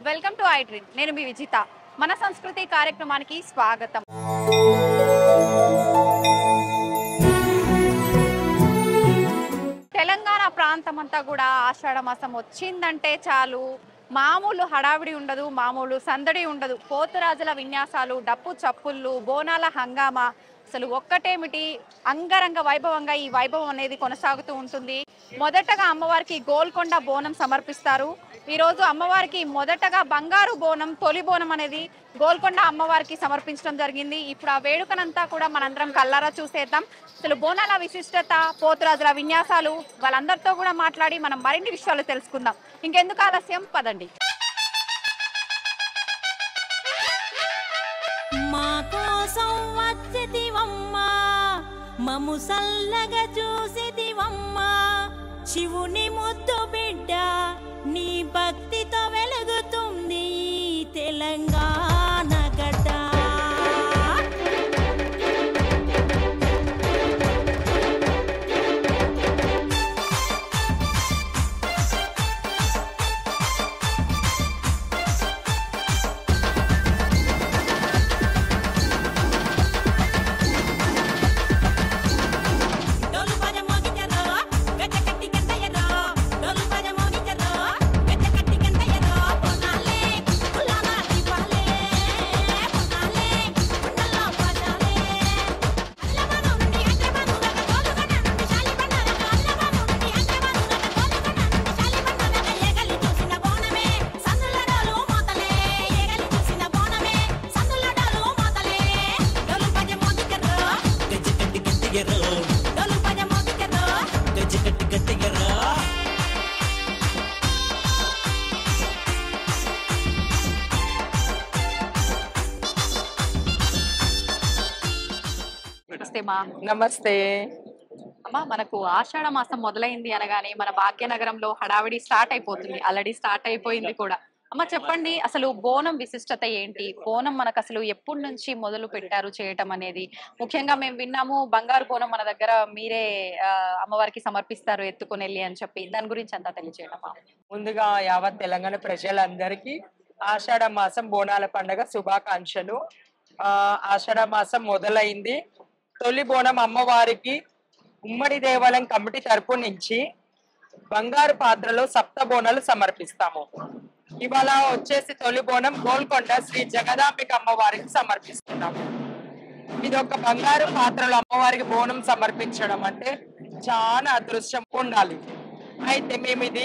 Welcome to I dream నేను మీ విజిత మన సంస్కృతి కార్యక్రమానికి స్వాగతం తెలంగాణ ప్రాంతం అంతా కూడా ఆషాఢ మాసం వచ్చిందంటే చాలు మామూలు హడావిడి ఉండదు మామూలు సందడి ఉండదు పోతురాజుల విన్యాసాలు డప్పు చప్పుళ్ళు బోనాల హంగామా అసలు ఒక్కటేమిటి అంగరంగ వైభవంగా ఈ వైభవం అనేది కొనసాగుతూ ఉంటుంది మొదటగా అమ్మవారికి గోల్కొండ బోనం సమర్పిస్తారు ఈ రోజు అమ్మవారికి మొదటగా బంగారు బోనం తొలి బోనం అనేది గోల్కొండ అమ్మవారికి సమర్పించడం జరిగింది ఇప్పుడు ఆ వేడుకనంతా కూడా మనందరం కల్లారా చూసేద్దాం అసలు బోనాల విశిష్టత పోతురాజుల విన్యాసాలు వాళ్ళందరితో కూడా మాట్లాడి మనం మరిన్ని విషయాలు తెలుసుకుందాం ఇంకెందుకు ఆలస్యం పదండి మా కోసం వచ్చితివమ్మా మము సల్లగా చూసితివమ్మా శివుని ముద్దు బిడ్డ నీ భక్తితో వెలుగుతుంది ఈ తెలంగాణ గడ్డ డోలు పద మోగించరో గజ్జ కట్టి గంటయ్యరో డోలు పద మోగించరో గజ్జ కట్టి గంటయ్యరో పొనాలే పుల్లానా దీపాలే పొనాలే పున్నల్లో పదాలే అల్లవను నుండి హైదరాబాద్ దాకా గోలుగొండ నుండి శాలిబండ దాకా అల్లవను నుండి హైదరాబాద్ దాకా గోలుగొండ నుండి శాలిబండ దాకా ఏగలి చూసిన బోనమే సందుల డోలు మోతలే ఏగలి చూసిన బోనమే సందుల డోలు మోతలే డోలు పద మోగించరో గజ్జకట్టి గట్టిగరో డోలు పద మోగించరో గజ్జకట్టి గట్టిగరో నమస్తే మా నమస్తే అమ్మా మనకు ఆషాఢ మాసం మొదలైంది అనగానే మన భాగ్యనగరంలో హడావిడి స్టార్ట్ అయిపోతుంది ఆల్రెడీ స్టార్ట్ అయిపోయింది కూడా అమ్మ చెప్పండి అసలు బోనం విశిష్టత ఏంటి బోనం మనకు అసలు ఎప్పటి నుంచి మొదలు పెట్టారు చేయటం అనేది ముఖ్యంగా మేము విన్నాము బంగారు బోనం మన దగ్గర మీరే ఆ, అమ్మవారికి సమర్పిస్తారు ఎత్తుకొని వెళ్ళి అని చెప్పి దాని గురించి అంతా తెలియచేయడమా ముందుగా యావత్ తెలంగాణ ప్రజలందరికీ ఆషాఢ మాసం బోనాల పండగ శుభాకాంక్షలు ఆ ఆషాఢ మాసం మొదలైంది తొలి బోనం అమ్మవారికి ఉమ్మడి దేవాలయం కమిటీ తరపు నుంచి బంగారు పాత్రలో సప్త బోనాలు సమర్పిస్తాము ఇవాళ వచ్చేసి తొలి బోనం గోల్కొండ శ్రీ జగదాంబిక అమ్మవారికి సమర్పిస్తున్నాము ఇది ఒక బంగారు పాత్రలో అమ్మవారికి బోనం సమర్పించడం అంటే చాలా అదృష్టం ఉండాలి అయితే మేము ఇది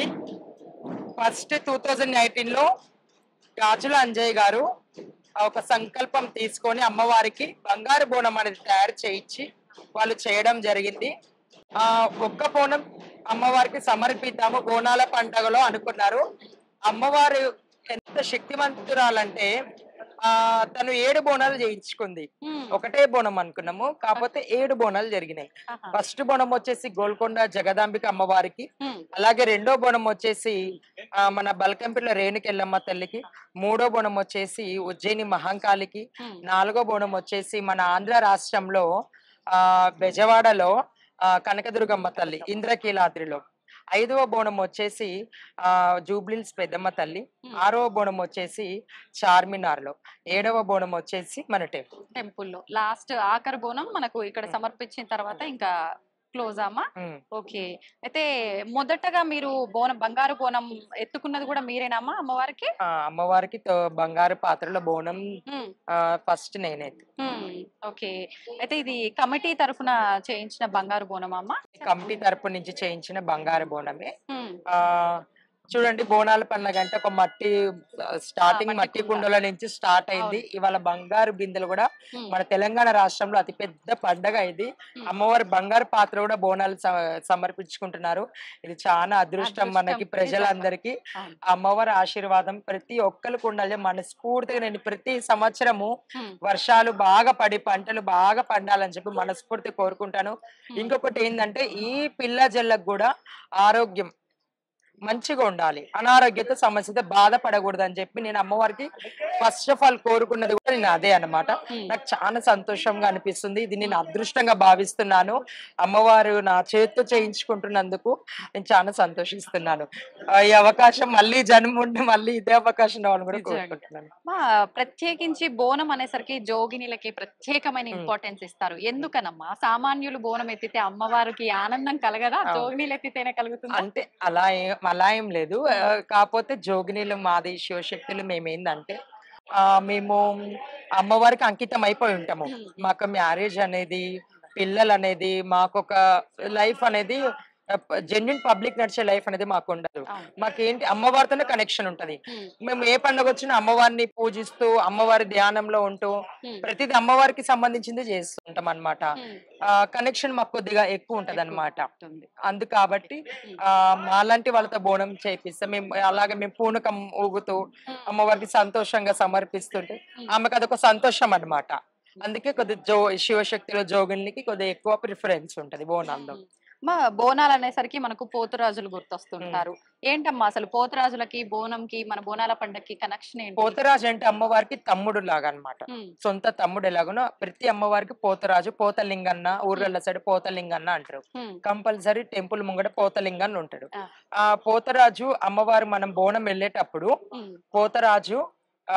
ఫస్ట్ టూ థౌజండ్ నైన్టీన్ లో గాజుల అంజయ్ గారు ఒక సంకల్పం తీసుకొని అమ్మవారికి బంగారు బోనం అనేది తయారు చేయించి వాళ్ళు చేయడం జరిగింది ఆ ఒక్క బోనం అమ్మవారికి సమర్పిద్దాము బోనాల పండగలో అనుకున్నారు అమ్మవారు ఎంత శక్తివంతురాలంటే ఆ తను ఏడు బోనాలు చేయించుకుంది ఒకటే బోనం అనుకున్నాము కాకపోతే ఏడు బోనాలు జరిగినాయి ఆహా. ఫస్ట్ బోనం వచ్చేసి గోల్కొండ జగదాంబిక అమ్మవారికి ఉమ్, అలాగే రెండో బోనం వచ్చేసి ఆ, మన బల్కంపల్లి రేణుకెళ్ళమ్మ తల్లికి మూడో బోనం వచ్చేసి ఉజ్జయిని మహంకాళికి ఉమ్, నాలుగో బోనం వచ్చేసి మన ఆంధ్ర రాష్ట్రంలో ఆ బెజవాడలో ఆ, కనకదుర్గమ్మ తల్లి ఇంద్రకీలాద్రిలో ఐదవ బోనం వచ్చేసి ఆ జూబ్లిల్స్ పెద్దమ్మ తల్లి Hmm. ఆరవ బోనం వచ్చేసి చార్మినార్ లో ఏడవ బోనం వచ్చేసి మన టెంపుల్ టెంపుల్లో లాస్ట్ ఆఖరి బోనం మనకు ఇక్కడ సమర్పించిన తర్వాత ఇంకా క్లోజ్ అమ్మా ఉమ్. ఓకే అయితే మొదటగా మీరు బోనం బంగారు బోనం ఎత్తుకున్నది కూడా మీరేనమ్మా అమ్మవారికి ఆ, అమ్మవారికి తో- బంగారు పాత్రలో బోనం ఉమ్, ఫస్ట్ నేనే ఉమ్, ఓకే అయితే ఇది కమిటీ తరఫున చేయించిన బంగారు బోనం అమ్మ కమిటీ తరపు నుంచి చేయించిన బంగారు బోనమే ఉమ్, ఆ చూడండి బోనాల పండుగ అంటే ఒక మట్టి స్టార్టింగ్ మట్టి మట్టి కుండ. కుండల నుంచి స్టార్ట్ అయింది ఇవాళ బంగారు బిందెలు కూడా ఉమ్, మన తెలంగాణ రాష్ట్రంలో అతి పెద్ద పండగ ఇది Hmm. అమ్మవారి బంగారు పాత్ర కూడా బోనాలు స- సమర్పించుకుంటున్నారు ఇది చాలా అదృష్టం అదృష్టం, మనకి ప్రజలందరికీ అవును. అమ్మవారి ఆశీర్వాదం ప్రతి ఒక్కరికి ఉండాలి మనస్ఫూర్తిగా నేను ప్రతి సంవత్సరము ఉమ్, వర్షాలు బాగా పడి పంటలు బాగా పండాలని చెప్పి మనస్ఫూర్తి కోరుకుంటాను ఇంకొకటి ఏంటంటే ఈ పిల్ల జల్లకు కూడా ఆరోగ్యం మంచిగా ఉండాలి అనారోగ్యత సమస్యతో బాధపడకూడదు అని చెప్పి నేను అమ్మవారికి ఫస్ట్ ఆఫ్ ఆల్ కోరుకున్నది కూడా నేను అదే అన్నమాట నాకు చాలా సంతోషంగా అనిపిస్తుంది ఇది నేను అదృష్టంగా భావిస్తున్నాను అమ్మవారు నా చేతితో చేయించుకుంటున్నందుకు నేను చాలా సంతోషిస్తున్నాను ఆ, ఈ అవకాశం మళ్ళీ జన్మ ఉండి మళ్ళీ ఇదే అవకాశం రావాలని కూడా నిజంగా. కోరుకుంటున్నాను మా ప్రత్యేకించి బోనం అనేసరికి జోగినిలకి ప్రత్యేకమైన మ్. ఇంపార్టెన్స్ ఇస్తారు ఎందుకనమ్మా సామాన్యులు బోనం ఎత్తితే అమ్మవారికి ఆనందం కలగదా అవును. జోగినీలు ఎత్తితేనే కలుగుతుంది అంటే అలా ఏం అలా ఏం లేదు ఆ, కాకపోతే జోగినీలు మాది శివశక్తులు మేము ఏంటంటే ఆ, మేము అమ్మవారికి అంకితం అయిపోయి ఉంటాము Hmm. మాకు మ్యారేజ్ అనేది పిల్లలు అనేది మాకు ఒక లైఫ్ అనేది జెన్యున్ పబ్లిక్ నడిచే లైఫ్ అనేది మాకు ఉండదు అవును. మాకేంటి అమ్మవారితోనే కనెక్షన్ ఉంటది మ్. మేము ఏ పండుగ వచ్చినా అమ్మవారిని పూజిస్తూ అమ్మవారి ధ్యానంలో ఉంటూ మ్. ప్రతిదీ అమ్మవారికి సంబంధించింది చేస్తుంటాం అనమాట మ్. కనెక్షన్ మాకు కొద్దిగా ఎక్కువ ఉంటది అనమాట ఉంటుంది. అందు కాబట్టి ఆ మాలాంటి వాళ్ళతో బోనం చేపిస్తాం మేము అలాగే మేము పూనకం ఊగుతూ మ్. అమ్మవారికి సంతోషంగా సమర్పిస్తుంటే ఆమెకు అదొక సంతోషం అన్నమాట అందుకే కొద్ది జో శివశక్తిలో జోగునికి కొద్దిగా ఎక్కువ ప్రిఫరెన్స్ ఉంటది బోనాల్లో మ్. మా బోనాలు అనేసరికి మనకు పోతురాజులు గుర్తొస్తుంటారు ఏంటమ్మా అసలు పోతురాజులకి బోనంకి మన బోనాల పండగకి కనెక్షన్ ఏంటి పోతరాజు అంటే అమ్మవారికి తమ్ముడు లాగా అనమాట మ్. సొంత తమ్ముడు ఎలాగనో ప్రతి అమ్మవారికి పోతరాజు పోతలింగన్న ఊర్ల సైడ్ పోతలింగన్న అంటారు మ్. కంపల్సరీ టెంపుల్ ముంగట పోతలింగన్న ఉంటాడు ఆ. ఆ పోతరాజు అమ్మవారు మనం బోనం వెళ్ళేటప్పుడు మ్. పోతరాజు ఆ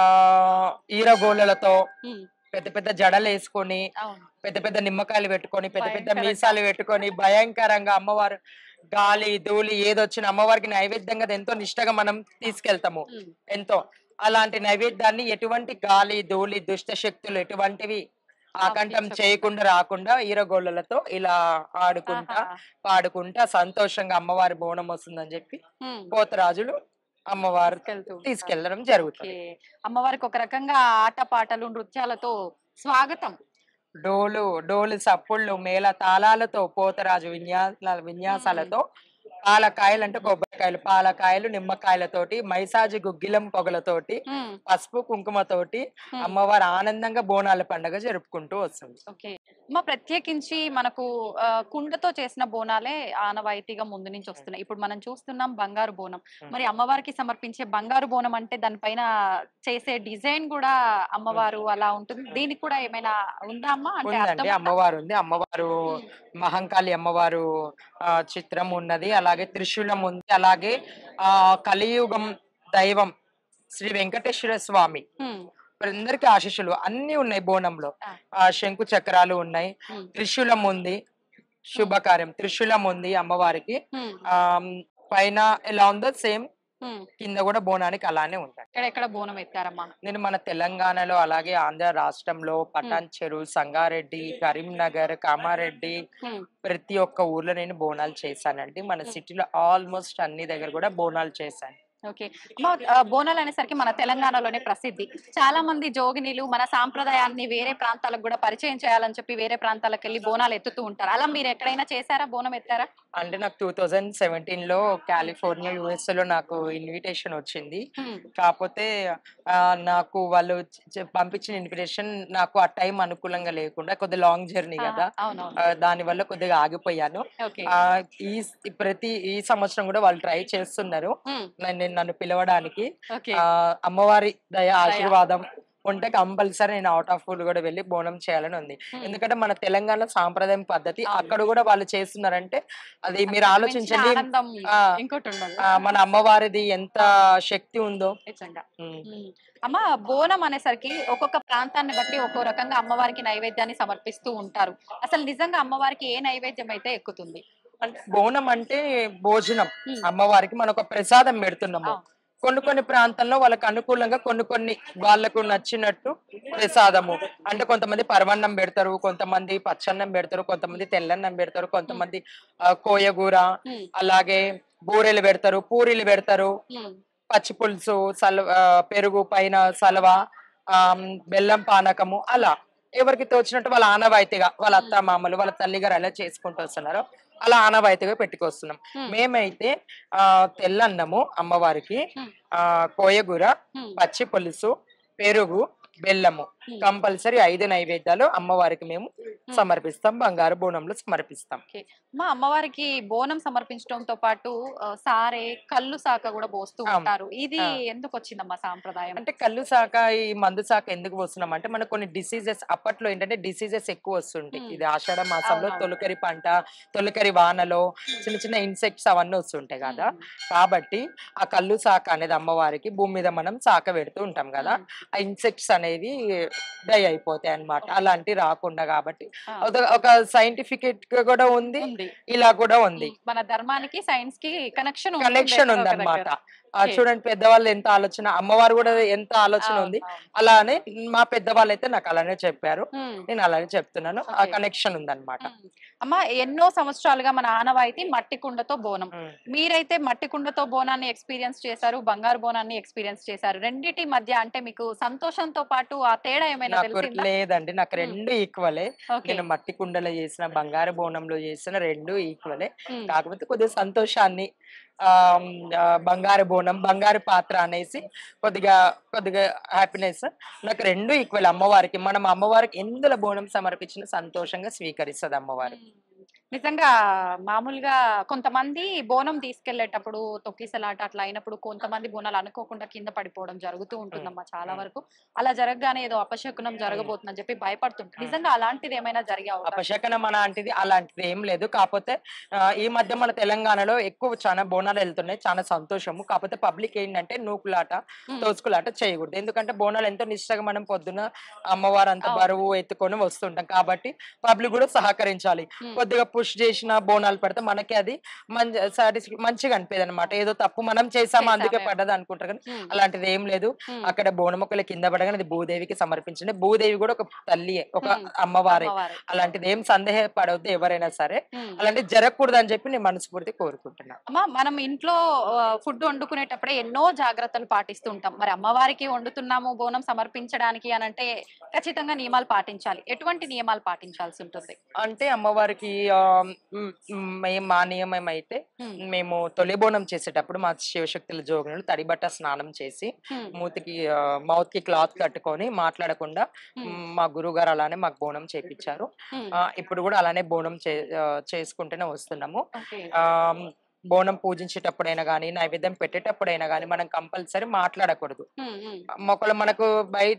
ఈరగోళ్ళలతో మ్. పెద్ద పెద్ద జడలు వేసుకొని అవును పెద్ద పెద్ద నిమ్మకాయలు పెట్టుకొని పెద్ద పెద్ద భయంకరంగా. మీసాలు పెట్టుకొని భయంకరంగా అమ్మవారు గాలి ధూళి ఏదొచ్చిన అమ్మవారికి నైవేద్యంగా అది ఎంతో నిష్టగా మనం తీసుకెళ్తాము మ్. ఎంతో అలాంటి నైవేద్యాన్ని ఎటువంటి గాలి ధూళి దుష్ట శక్తులు ఎటువంటివి ఆకంఠం ఆపించకుండా. చేయకుండా రాకుండా ఈరగోళ్ళలతో ఇలా ఆడుకుంటా ఆహా. పాడుకుంటా సంతోషంగా అమ్మవారి బోనం వస్తుందని చెప్పి మ్. పోతరాజులు అమ్మవారు తీసుకెళ్తూ ఉంటారు. తీసుకెళ్లడం జరుగుతుంది ఓకే. అమ్మవారికి ఒక రకంగా ఆట పాటలు నృత్యాలతో స్వాగతం డోలు డోలు సప్పుళ్ళు మేళ తాళాలతో పోతరాజు విన్యాసాల విన్యాసాలతో పాలకాయలు అంటే కొబ్బరికాయలు పాలకాయలు నిమ్మకాయలతోటి మైసాజి గుగ్గిలం పొగలతోటి మ్. పసుపు కుంకుమతోటి మ్. అమ్మవారు ఆనందంగా బోనాల పండుగ జరుపుకుంటూ వస్తుంది ఓకే అమ్మ ప్రత్యేకించి మనకు ఆ, కుండతో చేసిన బోనాలే ఆనవాయితీగా ముందు నుంచి వస్తున్నాయి ఇప్పుడు మనం చూస్తున్నాం బంగారు బోనం Hmm. మరి అమ్మవారికి సమర్పించే బంగారు బోనం అంటే దానిపైన చేసే డిజైన్ కూడా అమ్మవారు అలా ఉంటుంది దీనికి కూడా ఏమైనా ఉందా అమ్మా అంటే ఉందండి అర్థం ఉందా? అమ్మవారు ఉంది అమ్మవారు Hmm. మహంకాళి అమ్మవారు ఆ, చిత్రం ఉన్నది అలాగే త్రిశూలం ఉంది అలాగే ఆ కలియుగం దైవం శ్రీ వెంకటేశ్వర స్వామి Hmm. అందరికి ఆశీస్సులు అన్ని ఉన్నాయి బోనంలో ఆ. ఆ శంకు చక్రాలు ఉన్నాయి Hmm. త్రిశూలం ఉంది శుభకార్యం త్రిశూలం ఉంది అమ్మవారికి Hmm. ఆ పైన ఎలా ఉందో సేమ్ Hmm. కింద కూడా బోనానికి అలానే ఉంటాయి ఎక్కడెక్కడ బోనం ఎత్తారమ్మా నేను మన తెలంగాణలో అలాగే ఆంధ్ర రాష్ట్రంలో పటాన్ చెరు సంగారెడ్డి కరీంనగర్ కామారెడ్డి Hmm. ప్రతి ఒక్క ఊర్లో నేను బోనాలు చేశానండి మన సిటీలో ఆల్మోస్ట్ అన్ని దగ్గర కూడా బోనాలు చేశాను ఓకే అమ్మ, ఆ, బోనాలు అనేసరికి మన తెలంగాణలోనే ప్రసిద్ధి చాలా మంది జోగినీలు మన సాంప్రదాయాన్ని వేరే ప్రాంతాలకు కూడా పరిచయం చేయాలని చెప్పి వేరే ప్రాంతాలకు వెళ్ళి బోనాలు ఎత్తుతూ ఉంటారు అలా మీరు ఎక్కడైనా చేశారా బోనం ఎత్తారా అంటే నాకు టూ థౌజండ్ సెవెంటీన్ లో కాలిఫోర్నియా యుఎస్ లో నాకు ఇన్విటేషన్ వచ్చింది హ్మ్. కాకపోతే ఆ, నాకు వాళ్ళు చె- పంపించిన ఇన్విటేషన్ నాకు ఆ టైం అనుకూలంగా లేకుండా కొద్దిగా లాంగ్ జర్నీ ఆ, కదా అవునవును ఆ, దాని వల్ల కొద్దిగా ఆగిపోయాను ఓకే ఆ, ఈ ఈ ప్రతి ఈ సంవత్సరం కూడా వాళ్ళు ట్రై చేస్తున్నారు హ్మ్. నన్ను నన్ను పిలవడానికి ఓకే ఆ, అమ్మవారి దయ ఆశీర్వాదం ఉంటే కంపల్సరీ నేను అవుట్ ఆఫ్ ఊర్ కూడా వెళ్ళి బోనం చేయాలని ఉంది హ్మ్. ఎందుకంటే మన తెలంగాణ సాంప్రదాయం పద్ధతి అవును. అక్కడ కూడా వాళ్ళు చేస్తున్నారంటే అది మీరు అంతకు ఆలోచించండి మించిన ఆనందం ఆ, ఇంకోటి ఉండదు ఆ, మన అమ్మవారిది ఎంత శక్తి ఉందో నిజంగా ఉమ్. ఉమ్. అమ్మ బోనం అనేసరికి ఒక్కొక్క ప్రాంతాన్ని బట్టి ఒక్కో రకంగా అమ్మవారికి నైవేద్యాన్ని సమర్పిస్తూ ఉంటారు అసలు నిజంగా అమ్మవారికి ఏ నైవేద్యం అయితే ఎక్కుతుంది అంటే బోనం అంటే భోజనం ఉమ్. అమ్మవారికి మనం ఒక ప్రసాదం పెడుతున్నాము అవును. కొన్ని కొన్ని ప్రాంతాల్లో వాళ్ళకి అనుకూలంగా కొన్ని కొన్ని వాళ్ళకు నచ్చినట్టు ప్రసాదము అంటే కొంతమంది పరవన్నం పెడతారు కొంతమంది పచ్చన్నం పెడతారు కొంతమంది తెల్లన్నం పెడతారు కొంతమంది ఆ, కోయగూర ఉమ్. అలాగే బూరెలు పెడతారు పూరీలు పెడతారు ఉమ్. పచ్చి పులుసు సల ఆ, పెరుగు పైన సలవ ఆ, బెల్లం పానకము అలా ఎవరికి తోచినట్టు వాళ్ళ ఆనవాయితీగా వాళ్ళ అత్త మామలు వాళ్ళ తల్లిగారు ఎలా చేసుకుంటూ వస్తున్నారు అలా ఆనవాయితీగా పెట్టుకొస్తున్నాం Hmm. మేమైతే ఆ తెల్లన్నము అమ్మవారికి Hmm. ఆ కోయగూర Hmm. పచ్చి పులుసు పెరుగు బెల్లము కంపల్సరీ ఐదు నైవేద్యాలు అమ్మవారికి మేము సమర్పిస్తాం బంగారు బోనంలో సమర్పిస్తాం ఓకే మా అమ్మవారికి బోనం సమర్పించడంతో పాటు ఆ, సారే కళ్ళు సాక కూడా పోస్తూ అవును. ఉంటారు ఇది ఆ. ఎందుకు వచ్చిందమ్మా సాంప్రదాయం అంటే కళ్ళు సాక ఈ మందు సాక ఎందుకు వస్తున్నాం అంటే మనకు కొన్ని డిసీజెస్ అప్పట్లో ఏంటంటే డిసీజెస్ ఎక్కువ వస్తుంటాయి మ్మ్. ఇది ఆషాఢ మాసంలో అవునవును. తొలకరి పంట తొలకరి వానలో చిన్న చిన్న ఇన్సెక్ట్స్ అవన్నీ వస్తుంటాయి కదా కాబట్టి ఆ కళ్ళు సాక అనేది అమ్మవారికి భూమి మీద మనం సాక పెడుతూ ఉంటాం కదా ఆ ఇన్సెక్ట్స్ అనేవి డై అయిపోతాయి అన్నమాట అలాంటి రాకుండా కాబట్టి ఆ. ఒక- ఒక సైంటిఫికెట్ కూడా ఉంది ఉంది ఇలా కూడా ఉంది మన ధర్మానికి సైన్స్ కి కనెక్షన్ కనెక్షన్ ఉంది అనమాట చూడండి పెద్దవాళ్ళు ఎంత ఆలోచన అమ్మవారు కూడా ఎంత ఆలోచన ఉంది అలానే మా పెద్దవాళ్ళు అయితే నాకు అలానే చెప్పారు నేను అలానే చెప్తున్నాను ఆ Okay. కనెక్షన్ ఉందన్నమాట అమ్మ ఎన్నో సంవత్సరాలుగా మన ఆనవాయితీ మట్టి కుండతో బోనం ఉమ్. మీరైతే మట్టి కుండతో బోనాన్ని ఎక్స్పీరియన్స్ చేశారు బంగారు బోనాన్ని ఎక్స్పీరియన్స్ చేశారు రెండిటి మధ్య అంటే మీకు సంతోషంతో పాటు ఆ తేడా ఏమైనా నాకు తెలిసిందా లేదండి నాకు రెండు ఈక్వలే ఓకే నేను మట్టి కుండలో చేసిన బంగారు బోనంలో చేసిన రెండు ఈక్వలే కాకపోతే కొద్దిగా సంతోషాన్ని ఆ ఆ, బంగారు బోనం బంగారు పాత్ర అనేసి కొద్దిగా కొద్దిగా హ్యాపీనెస్ నాకు రెండు ఈక్వల్ అమ్మవారికి మనం అమ్మవారికి ఎందులో బోనం సమర్పించిన సంతోషంగా స్వీకరిస్తుంది అమ్మవారు నిజంగా మామూలుగా కొంతమంది బోనం తీసుకెళ్లేటప్పుడు తొక్కిసలాట అట్లా అయినప్పుడు కొంతమంది బోనాలు అనుకోకుండా కింద పడిపోవడం జరుగుతూ ఉంటుందమ్మా చాలా మ్మ్. వరకు అలా జరగగానే ఏదో అపశకునం జరగబోతుందని చెప్పి భయపడుతుంటారు మ్మ్. నిజంగా అలాంటిది ఏమైనా జరిగే అవకాశం అపశకనం అలాంటిది అలాంటిది ఏం లేదు కాకపోతే ఆ, ఈ మధ్య మన తెలంగాణలో ఎక్కువ చాలా బోనాలు వెళ్తున్నాయి చాలా సంతోషము కాకపోతే పబ్లిక్ ఏంటంటే నూకులాట మ్మ్. తోసుకులాట చేయకూడదు ఎందుకంటే బోనాలు ఎంతో నిష్టగా మనం పొద్దున అమ్మవారు అంత అవును. బరువు ఎత్తుకొని వస్తుంటాం కాబట్టి పబ్లిక్ కూడా సహకరించాలి మ్మ్. కొద్దిగా పుష్ చేసిన బోనాలు పడితే మనకి అది మంచి సాటిస్ఫై మంచిగా అనిపేది అనమాట ఏదో తప్పు మనం చేసాము అందుకే చేసామేమో. పడ్డది అనుకుంటారు కానీ మ్మ్. అలాంటిది ఏం లేదు మ్మ్. అక్కడ బోనం ఒకళ్ళ కింద పడగానే అది భూదేవికి సమర్పించండి భూదేవి కూడా ఒక తల్లియే ఒక మ్మ్. అమ్మవారే అమ్మవారే. అలాంటిది ఏం సందేహపడవద్దు ఎవరైనా సరే మ్మ్. అలాంటిది జరగకూడదు అని చెప్పి నేను మనస్ఫూర్తి కోరుకుంటున్నా అమ్మా మనం ఇంట్లో ఫుడ్ వండుకునేటప్పుడే ఎన్నో జాగ్రత్తలు పాటిస్తూ ఉంటాం మరి అమ్మవారికి వండుతున్నాము బోనం సమర్పించడానికి అని అంటే ఖచ్చితంగా నియమాలు పాటించాలి ఎటువంటి నియమాలు పాటించాల్సి ఉంటుంది అంటే అమ్మవారికి ఆ, మ్, మ్, మేము మా నియమం అయితే మ్మ్. మేము తొలి బోనం చేసేటప్పుడు మా శివశక్తుల జోగులు తడిబట్ట స్నానం చేసి మ్మ్. మూతికి మౌత్ కి క్లాత్ కట్టుకొని మాట్లాడకుండా మ్మ్. మ్, మా గురువు గారు అలానే మాకు బోనం చేపించారు మ్మ్. ఆ, ఇప్పుడు కూడా అలానే బోనం చే ఆ, చేసుకుంటూనే వస్తున్నాము ఓకే. ఆ బోనం పూజించేటప్పుడైనా కానీ నైవేద్యం పెట్టేటప్పుడైనా కానీ మనం కంపల్సరీ మాట్లాడకూడదు మ్మ్. మ్మ్. మొక్కలు మనకు బై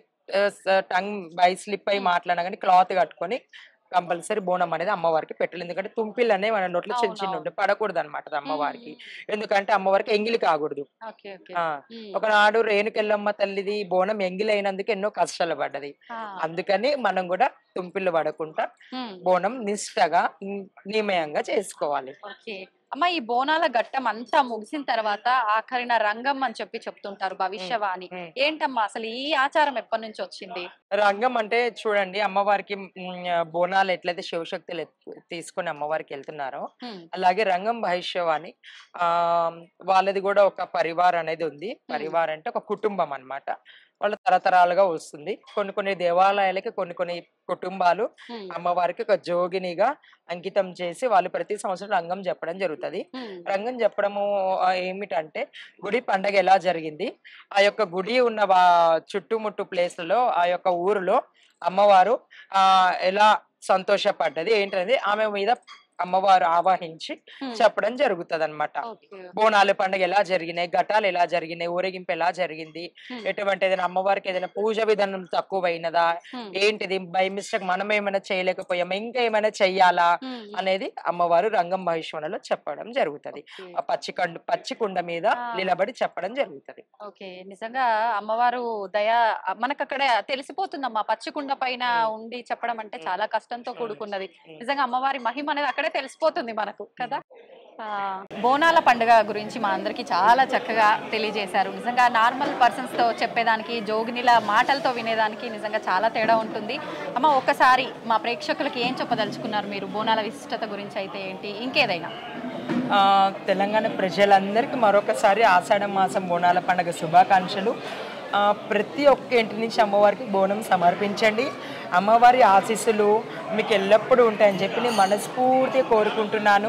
టంగ్ బై స్లిప్ అయి Hmm. మాట్లాడినా కానీ క్లాత్ కట్టుకొని కంపల్సరీ బోనం అనేది అమ్మవారికి పెట్టాలి ఎందుకంటే తుంపిలు అనేవి మన నోట్లో చిన్న చిన్న అవునవును. ఉంటాయి పడకూడదు అనమాట అమ్మవారికి మ్మ్. ఎందుకంటే అమ్మవారికి ఎంగిలి కాకూడదు ఓకే ఓకే ఆ మ్మ్. ఒకనాడు రేణుకెళ్ళమ్మ తల్లిది బోనం ఎంగిలి అయినందుకు ఎన్నో కష్టాలు పడ్డది ఆ. అందుకని మనం కూడా తుంపిళ్ళు పడకుండా మ్మ్. బోనం నిష్టగా ని- నియమయంగా చేసుకోవాలి ఓకే అమ్మ ఈ బోనాల ఘట్టం అంతా ముగిసిన తర్వాత ఆఖరిన రంగం అని చెప్పి చెప్తుంటారు భవిష్యవాణి మ్మ్. ఏంటమ్మా అసలు ఈ ఆచారం ఎప్పటి నుంచి వచ్చింది రంగం అంటే చూడండి అమ్మవారికి మ్, బోనాలు ఎట్లయితే శివశక్తులు ఎత్తు- తీసుకొని అమ్మవారికి వెళ్తున్నారో మ్మ్. అలాగే రంగం భవిష్యవాణి ఆ వాళ్ళది కూడా ఒక పరివార్ అనేది ఉంది పరివార్ అంటే ఒక కుటుంబం అన్నమాట వాళ్ళ తరతరాలుగా వస్తుంది కొన్ని కొన్ని దేవాలయాలకి కొన్ని కొన్ని కుటుంబాలు మ్మ్. అమ్మవారికి ఒక జోగినిగా అంకితం చేసి వాళ్ళు ప్రతి సంవత్సరం రంగం చెప్పడం జరుగుతుంది మ్మ్. రంగం చెప్పడము ఆ, ఏమిటంటే గుడి పండగ ఎలా జరిగింది ఆ యొక్క గుడి ఉన్న వా చుట్టుముట్టు ప్లేస్లలో ఆ యొక్క ఊరిలో అమ్మవారు ఆ ఎలా సంతోషపడ్డది ఏంటనేది ఆమె మీద అమ్మవారు ఆవాహించి మ్మ్. చెప్పడం జరుగుతుంది అనమాట ఓకే. బోనాల పండుగ ఎలా జరిగినాయి ఘటాలు ఎలా జరిగినాయి ఊరేగింపు ఎలా జరిగింది మ్మ్. ఎటువంటి ఏదైనా అమ్మవారికి ఏదైనా పూజ విధానం తక్కువైనదా మ్మ్. ఏంటిది బై మిస్టేక్ మనం ఏమైనా చేయలేకపోయాం ఇంకా ఏమైనా చెయ్యాలా మ్మ్. అనేది అమ్మవారు రంగం మహేశ్వరంలో చెప్పడం జరుగుతది ఓకే. ఆ పచ్చి కండు పచ్చి కుండ మీద ఆ. నిలబడి చెప్పడం జరుగుతది ఓకే నిజంగా అమ్మవారు దయ మనకు అక్కడ తెలిసిపోతుందమ్మా పచ్చికుండ పైన ఉండి చెప్పడం అంటే చాలా కష్టంతో కూడుకున్నది నిజంగా అమ్మవారి మహిమ అనేది అక్కడే తెలిసిపోతుంది మనకు కదా ఆ, బోనాల పండుగ గురించి మా అందరికి చాలా చక్కగా తెలియజేశారు నిజంగా నార్మల్ పర్సన్స్ తో చెప్పేదానికి జోగినిల మాటలతో వినేదానికి నిజంగా చాలా తేడా ఉంటుంది అమ్మ ఒక్కసారి మా ప్రేక్షకులకి ఏం చెప్పదలుచుకున్నారు మీరు బోనాల విశిష్టత గురించి అయితే ఏంటి ఇంకేదైనా ఆ, తెలంగాణ ప్రజలందరికీ మరొకసారి ఆషాఢ మాసం బోనాల పండుగ శుభాకాంక్షలు ఆ, ప్రతి ఒక్క ఇంటి నుంచి అమ్మవారికి బోనం సమర్పించండి అమ్మవారి ఆశీస్సులు మీకు ఎల్లప్పుడూ ఉంటాయని చెప్పి నేను మనస్ఫూర్తిగా కోరుకుంటున్నాను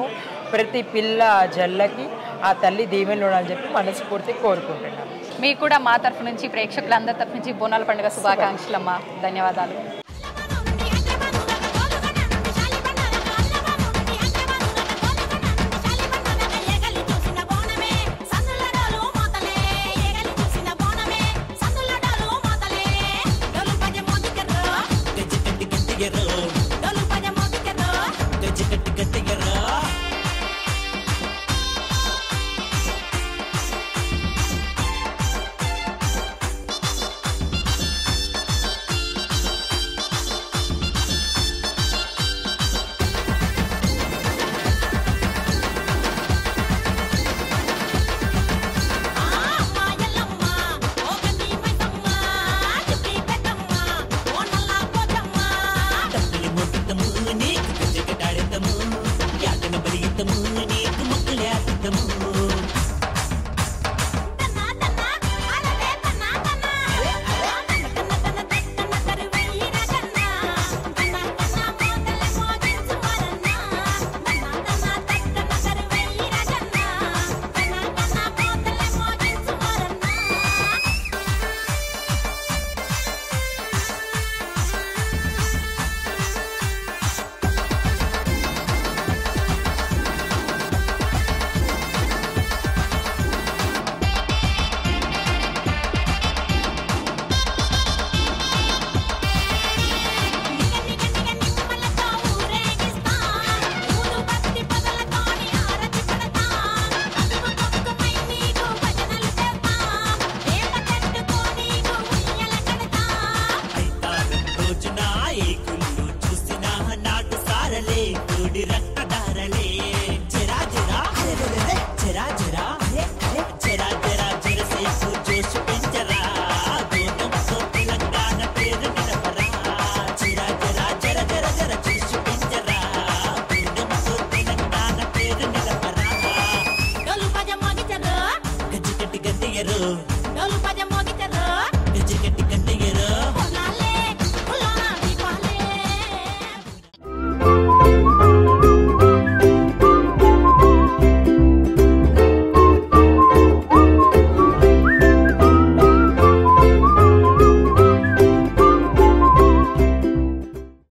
ప్రతి పిల్ల జల్లకి ఆ తల్లి దీవెనలు అని చెప్పి మనస్ఫూర్తి కోరుకుంటున్నాను మీకు కూడా మా తరఫు నుంచి ప్రేక్షకులందరి తరఫు నుంచి బోనాల పండుగ శుభాకాంక్షలు అమ్మా ధన్యవాదాలు